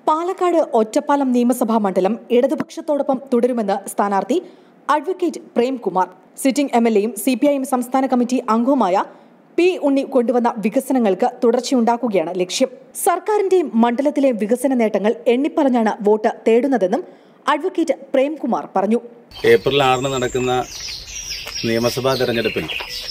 പാലക്കാട് ഒറ്റപ്പാലം നിയമസഭാ മണ്ഡലം ഇടതുപക്ഷത്തോടൊപ്പം തുടരുമെന്ന് സ്ഥാനാർത്ഥി advocate Premkumar sitting M L എയും സി പി ഐ എം സംസ്ഥാന കമ്മിറ്റി അംഗവുമായ പി ഉണ്ണി കൊണ്ടുവന്ന വികസനങ്ങൾക്ക് തുടർച്ചയുണ്ടാക്കുകയാണ് ലക്ഷ്യം സർക്കാരിന്റെ മണ്ഡലത്തിലെ വികസന നേട്ടങ്ങൾ എണ്ണിപ്പറഞ്ഞാണ് വോട്ട് തേടുന്നതെന്നും അഡ്വക്കേറ്റ് പ്രേംകുമാർ പറഞ്ഞു ഏപ്രിൽ ആറിന് നടക്കുന്ന നിയമസഭാ തെരഞ്ഞെടുപ്പിൽ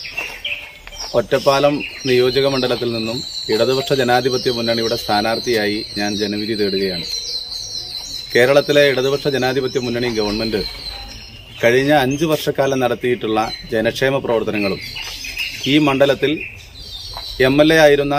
ഒറ്റപ്പാലം നിയോജക മണ്ഡലത്തിൽ നിന്നും ഇടതുപക്ഷ ജനാധിപത്യ മുന്നണിയുടെ സ്ഥാനാർത്ഥിയായി ഞാൻ ജനവിധി തേടുകയാണ് കേരളത്തിലെ ഇടതുപക്ഷ ജനാധിപത്യ മുന്നണി ഗവൺമെന്റ് കഴിഞ്ഞ അഞ്ചു വർഷക്കാലം നടത്തിയിട്ടുള്ള ജനക്ഷേമ പ്രവർത്തനങ്ങളും ഈ മണ്ഡലത്തിൽ എം എൽ എ ആയിരുന്ന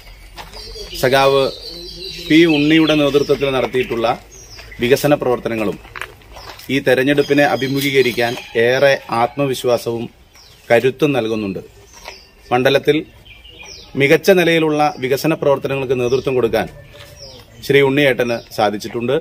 സഖാവ് പി ഉണ്ണിയുടെ നേതൃത്വത്തിൽ നടത്തിയിട്ടുള്ള വികസന പ്രവർത്തനങ്ങളും ഈ തെരഞ്ഞെടുപ്പിനെ അഭിമുഖീകരിക്കാൻ ഏറെ ആത്മവിശ്വാസവും കരുത്തും നൽകുന്നുണ്ട് മണ്ഡലത്തിൽ മികച്ച നിലയിലുള്ള വികസന പ്രവർത്തനങ്ങൾക്ക് നേതൃത്വം കൊടുക്കാൻ ശ്രീ ഉണ്ണിയേട്ടന് സാധിച്ചിട്ടുണ്ട്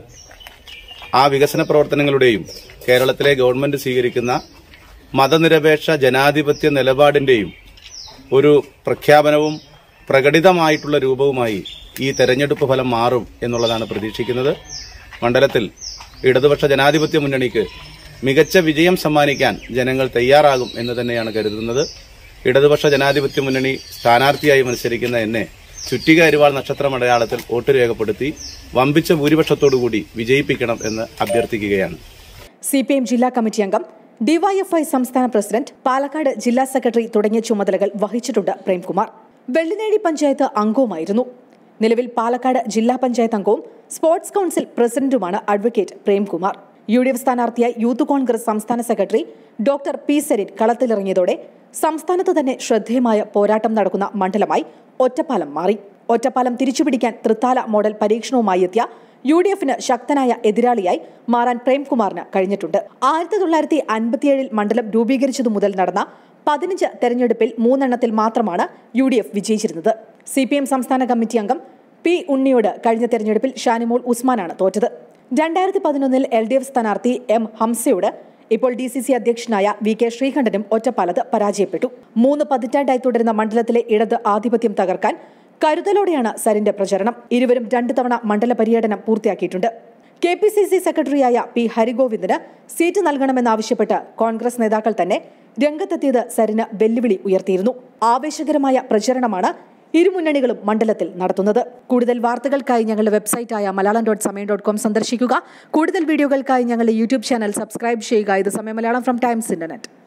ആ വികസന പ്രവർത്തനങ്ങളുടെയും കേരളത്തിലെ ഗവൺമെന്റ് സ്വീകരിക്കുന്ന മതനിരപേക്ഷ ജനാധിപത്യ നിലപാടിന്റെയും ഒരു പ്രഖ്യാപനവും പ്രകടിതമായിട്ടുള്ള രൂപവുമായി ഈ തെരഞ്ഞെടുപ്പ് ഫലം മാറും എന്നുള്ളതാണ് പ്രതീക്ഷിക്കുന്നത് മണ്ഡലത്തിൽ ഇടതുപക്ഷ ജനാധിപത്യ മുന്നണിക്ക് മികച്ച വിജയം സമ്മാനിക്കാൻ ജനങ്ങൾ തയ്യാറാകും എന്ന് തന്നെയാണ് കരുതുന്നത് ഇടതുപക്ഷ ജനാധിപത്യ മുന്നണി സ്ഥാനാർത്ഥിയായി മത്സരിക്കുന്ന എന്നെ ചുറ്റിക അരിവാൾ നക്ഷത്രമടയാളത്തിൽ വോട്ട് രേഖപ്പെടുത്തി വമ്പിച്ച ഭൂരിപക്ഷത്തോടുകൂടി വിജയിപ്പിക്കണം എന്ന് അഭ്യർത്ഥിക്കുകയാണ് സി പി എം ജില്ലാ കമ്മിറ്റി അംഗം ഡിവൈഎഫ്ഐ സംസ്ഥാന പ്രസിഡന്റ് പാലക്കാട് ജില്ലാ സെക്രട്ടറി തുടങ്ങിയ ചുമതലകൾ വഹിച്ചിട്ടുണ്ട് പ്രേംകുമാർ വെള്ളിനേഴി പഞ്ചായത്ത് അംഗവുമായിരുന്നു നിലവിൽ പാലക്കാട് ജില്ലാ പഞ്ചായത്ത് അംഗവും സ്പോർട്സ് കൌൺസിൽ പ്രസിഡന്റുമാണ് advocate Premkumar U D F സ്ഥാനാർത്ഥിയായി യൂത്ത് കോൺഗ്രസ് സംസ്ഥാന സെക്രട്ടറി ഡോക്ടർ പി സരിൻ കളത്തിലിറങ്ങിയതോടെ സംസ്ഥാനത്ത് തന്നെ ശ്രദ്ധേയമായ പോരാട്ടം നടക്കുന്ന മണ്ഡലമായി ഒറ്റപ്പാലം മാറി ഒറ്റപ്പാലം തിരിച്ചുപിടിക്കാൻ തൃത്താല മോഡൽ പരീക്ഷണവുമായി എത്തിയ യു ഡി എഫിന് ശക്തനായ എതിരാളിയായി മാറാൻ പ്രേംകുമാറിന് കഴിഞ്ഞിട്ടുണ്ട് ആയിരത്തി തൊള്ളായിരത്തി അൻപത്തിയേഴിൽ മണ്ഡലം രൂപീകരിച്ചതു മുതൽ നടന്ന പതിനഞ്ച് തെരഞ്ഞെടുപ്പിൽ മൂന്നെണ്ണത്തിൽ മാത്രമാണ് യു ഡി എഫ് വിജയിച്ചിരുന്നത് സി പി എം സംസ്ഥാന കമ്മിറ്റി അംഗം പി ഉണ്ണിയോട് കഴിഞ്ഞ തെരഞ്ഞെടുപ്പിൽ ഷാനിമോൾ ഉസ്മാനാണ് തോറ്റത് രണ്ടായിരത്തി പതിനൊന്നിൽ എൽ ഡി എഫ് സ്ഥാനാർത്ഥി എം ഹംസയോട് ഇപ്പോൾ ഡി സി സി അധ്യക്ഷനായ വി കെ ശ്രീകണ്ഠനും ഒറ്റപ്പാലത്ത് പരാജയപ്പെട്ടു മൂന്ന് പതിറ്റാണ്ടായി തുടരുന്ന മണ്ഡലത്തിലെ ഇടത് ആധിപത്യം തകർക്കാൻ കരുതലോടെയാണ് സരിന്റെ പ്രചരണം ഇരുവരും രണ്ടു തവണ മണ്ഡല പര്യടനം പൂർത്തിയാക്കിയിട്ടുണ്ട് കെ പി സി സി സെക്രട്ടറിയായ പി ഹരിഗോവിന്ദിന് സീറ്റ് നൽകണമെന്നാവശ്യപ്പെട്ട് കോൺഗ്രസ് നേതാക്കൾ തന്നെ രംഗത്തെത്തിയത് സരിന് വെല്ലുവിളി ഉയർത്തിയിരുന്നു ആവേശകരമായ പ്രചരണമാണ് ഇരുമുന്നണികളും മണ്ഡലത്തിൽ നടത്തുന്നത് കൂടുതൽ വാർത്തകൾക്കായി ഞങ്ങളുടെ വെബ്സൈറ്റായ Malayalam dot Samayam dot com സന്ദർശിക്കുക കൂടുതൽ വീഡിയോകൾക്കായി ഞങ്ങളുടെ യൂട്യൂബ് ചാനൽ സബ്സ്ക്രൈബ് ചെയ്യുക ഇത് സമയം മലയാളം ഫ്രം ടൈംസ് ഇന്റർനെറ്റ്